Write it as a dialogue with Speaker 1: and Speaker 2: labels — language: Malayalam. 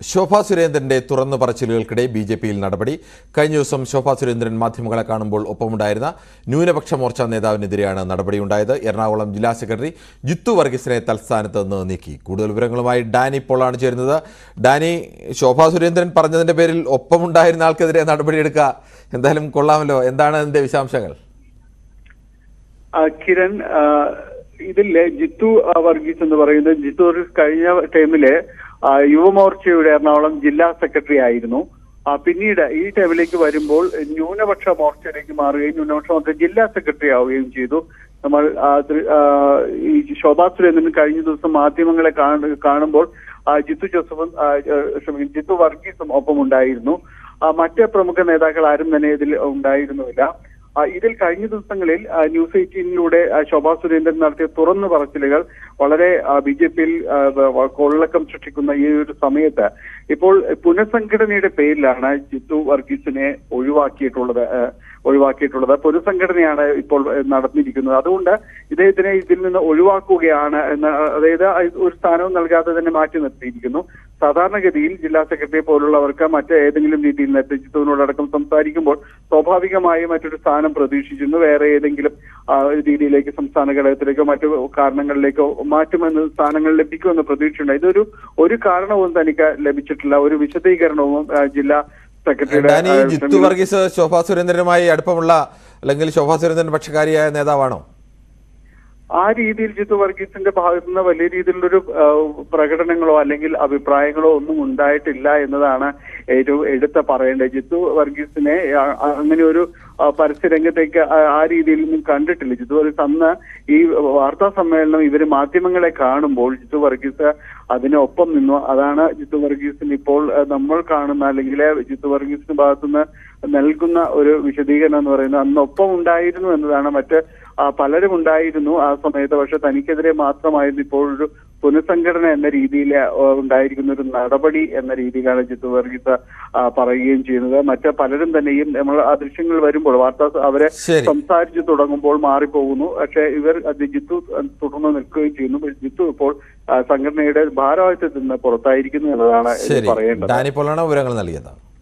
Speaker 1: ശോഭാ സുരേന്ദ്രന്റെ തുറന്നു പറച്ചിലുകൾക്കിടെ ബി ജെ പിയിൽ നടപടി കഴിഞ്ഞ ദിവസം ശോഭാ സുരേന്ദ്രൻ മാധ്യമങ്ങളെ കാണുമ്പോൾ ഒപ്പമുണ്ടായിരുന്ന ന്യൂനപക്ഷ മോർച്ച നേതാവിനെതിരെയാണ് നടപടിയുണ്ടായത് എറണാകുളം ജില്ലാ സെക്രട്ടറി ജിത്തു വർഗീസിനെ തൽസ്ഥാനത്ത് നിന്ന് നീക്കി കൂടുതൽ വിവരങ്ങളുമായി ഡാനി പോളാണ് ചേരുന്നത് ഡാനി ശോഭാ സുരേന്ദ്രൻ പറഞ്ഞതിന്റെ പേരിൽ ഒപ്പമുണ്ടായിരുന്ന ആൾക്കെതിരെ നടപടിയെടുക്കുക എന്തായാലും കൊള്ളാമല്ലോ എന്താണ് അതിന്റെ വിശദാംശങ്ങൾ
Speaker 2: ആ, കിരൺ ആ, ഇതിലെ ജിത്തു ആ, വർഗീസ് എന്ന് പറയുന്നത് ജിത്തു വർഗീസ് കഴിഞ്ഞ ടൈമില് ആ, യുവമോർച്ചയുടെ എറണാകുളം ജില്ലാ സെക്രട്ടറി ആയിരുന്നു ആ, പിന്നീട് ഈ ടൈമിലേക്ക് വരുമ്പോൾ ന്യൂനപക്ഷ മോർച്ചയിലേക്ക് മാറുകയും ന്യൂനപക്ഷ മോർച്ച ജില്ലാ സെക്രട്ടറി ആവുകയും ചെയ്തു നമ്മൾ ആ, ദൃ- ആ, ഈ ശോഭാ സുരേന്ദ്രൻ കഴിഞ്ഞ ദിവസം മാധ്യമങ്ങളെ കാണു- കാണുമ്പോൾ ആ, ജിത്തു ജോസഫും ആ, ആ, ക്ഷമിക്കണം, ജിത്തു വർഗീസും ഒപ്പം ഉണ്ടായിരുന്നു ആ, മറ്റ് പ്രമുഖ നേതാക്കൾ ആരും തന്നെ ഇതിൽ ഉണ്ടായിരുന്നുമില്ല ആ, ഇതിൽ കഴിഞ്ഞ ദിവസങ്ങളിൽ ആ, ന്യൂസ് എയ്റ്റീനിലൂടെ ആ, ശോഭാ സുരേന്ദ്രൻ നടത്തിയ തുറന്നു പറച്ചിലുകൾ വളരെ ബി ജെ പിയിൽ കൊള്ളക്കം സൃഷ്ടിക്കുന്ന ഈ ഒരു സമയത്ത് ഇപ്പോൾ പുനഃസംഘടനയുടെ പേരിലാണ് ജിത്തു വർഗീസിനെ ഒഴിവാക്കിയിട്ടുള്ളത് ആ, ഒഴിവാക്കിയിട്ടുള്ളത് പുനഃസംഘടനയാണ് ഇപ്പോൾ ആ, നടന്നിരിക്കുന്നത് അതുകൊണ്ട് ഇദ്ദേഹത്തിനെ ഇതിൽ നിന്ന് ഒഴിവാക്കുകയാണ് എന്ന അതായത് ഒരു സ്ഥാനവും നൽകാതെ തന്നെ മാറ്റി നിർത്തിയിരിക്കുന്നു സാധാരണഗതിയിൽ ജില്ലാ സെക്രട്ടറി പോലുള്ളവർക്ക് മറ്റ് ഏതെങ്കിലും രീതിയിൽ നെതൃത്വത്തിനോടക്കം സംസാരിക്കുമ്പോൾ സ്വാഭാവികമായും മറ്റൊരു സ്ഥാനം പ്രതീക്ഷിച്ചിരുന്നു വേറെ ഏതെങ്കിലും ആ, രീതിയിലേക്ക് സംസ്ഥാന ഘടകത്തിലേക്കോ മറ്റു കാരണങ്ങളിലേക്കോ മാറ്റുമെന്ന് സ്ഥാനങ്ങൾ ലഭിക്കുമെന്ന് പ്രതീക്ഷയുണ്ട് ഇതൊരു ഒരു കാരണവും തനിക്ക് ലഭിച്ചിട്ടില്ല ഒരു വിശദീകരണവും ആ, ജില്ലാ സെക്രട്ടറിയുടെ
Speaker 1: ഡാനി
Speaker 2: ആ,
Speaker 1: ജിത്തു വർഗീസ് ശോഭാ സുരേന്ദ്രനുമായി അടുപ്പമുള്ള അല്ലെങ്കിൽ ശോഭാ സുരേന്ദ്രൻ പക്ഷക്കാരിയായ നേതാവാണോ
Speaker 2: ആ രീതിയിൽ ജിത്തു വർഗീസിന്റെ ഭാഗത്തു നിന്ന് വലിയ രീതിയിലുള്ളൊരു ആ, പ്രകടനങ്ങളോ അല്ലെങ്കിൽ അഭിപ്രായങ്ങളോ ഒന്നും ഉണ്ടായിട്ടില്ല എന്നതാണ് ഏറ്റവും എടുത്ത പറയേണ്ടത് ജിത്തു വർഗീസിനെ ആ, ആ, അങ്ങനെ ഒരു ആ, പരസ്യരംഗത്തേക്ക് ആ ആ രീതിയിൽ ഒന്നും കണ്ടിട്ടില്ല ജിത്തു വർഗീസ് അന്ന് ഈ വാർത്താ സമ്മേളനം ഇവര് മാധ്യമങ്ങളെ കാണുമ്പോൾ ജിത്തു വർഗീസ് അതിനൊപ്പം നിന്നു അതാണ് ജിത്തു വർഗീസിന് ഇപ്പോൾ ആ, നമ്മൾ കാണുന്ന അല്ലെങ്കിൽ ജിത്തു വർഗീസിന്റെ ഭാഗത്തുനിന്ന് നൽകുന്ന ഒരു വിശദീകരണം എന്ന് പറയുന്നത് അന്ന് ഒപ്പം ഉണ്ടായിരുന്നു എന്നതാണ് മറ്റ് ആ, പലരും ഉണ്ടായിരുന്നു ആ സമയത്ത് പക്ഷെ തനിക്കെതിരെ മാത്രമായിരുന്നു ഇപ്പോൾ ഒരു പുനഃസംഘടന എന്ന രീതിയിൽ ആ, ഉണ്ടായിരിക്കുന്ന ഒരു നടപടി എന്ന രീതിയിലാണ് ജിത്തു വർഗീസ് ആ, പറയുകയും ചെയ്യുന്നത് മറ്റ് പലരും തന്നെയും നമ്മൾ ആ ദൃശ്യങ്ങൾ വരുമ്പോൾ വാർത്താ അവരെ
Speaker 1: ശരി.
Speaker 2: സംസാരിച്ചു തുടങ്ങുമ്പോൾ മാറിപ്പോകുന്നു പക്ഷെ ഇവർ അത് ജിത്തു തുടർന്ന് നിൽക്കുകയും ചെയ്യുന്നു പക്ഷേ ജിത്തു ഇപ്പോൾ ആ, സംഘടനയുടെ ഭാരവാഹിത്വത്തിൽ നിന്ന് പുറത്തായിരിക്കുന്നു എന്നതാണ് ഇത്
Speaker 1: ശരി
Speaker 2: പറയേണ്ടത്
Speaker 1: ഡാനി പോളാണ് വിവരങ്ങൾ നൽകിയത്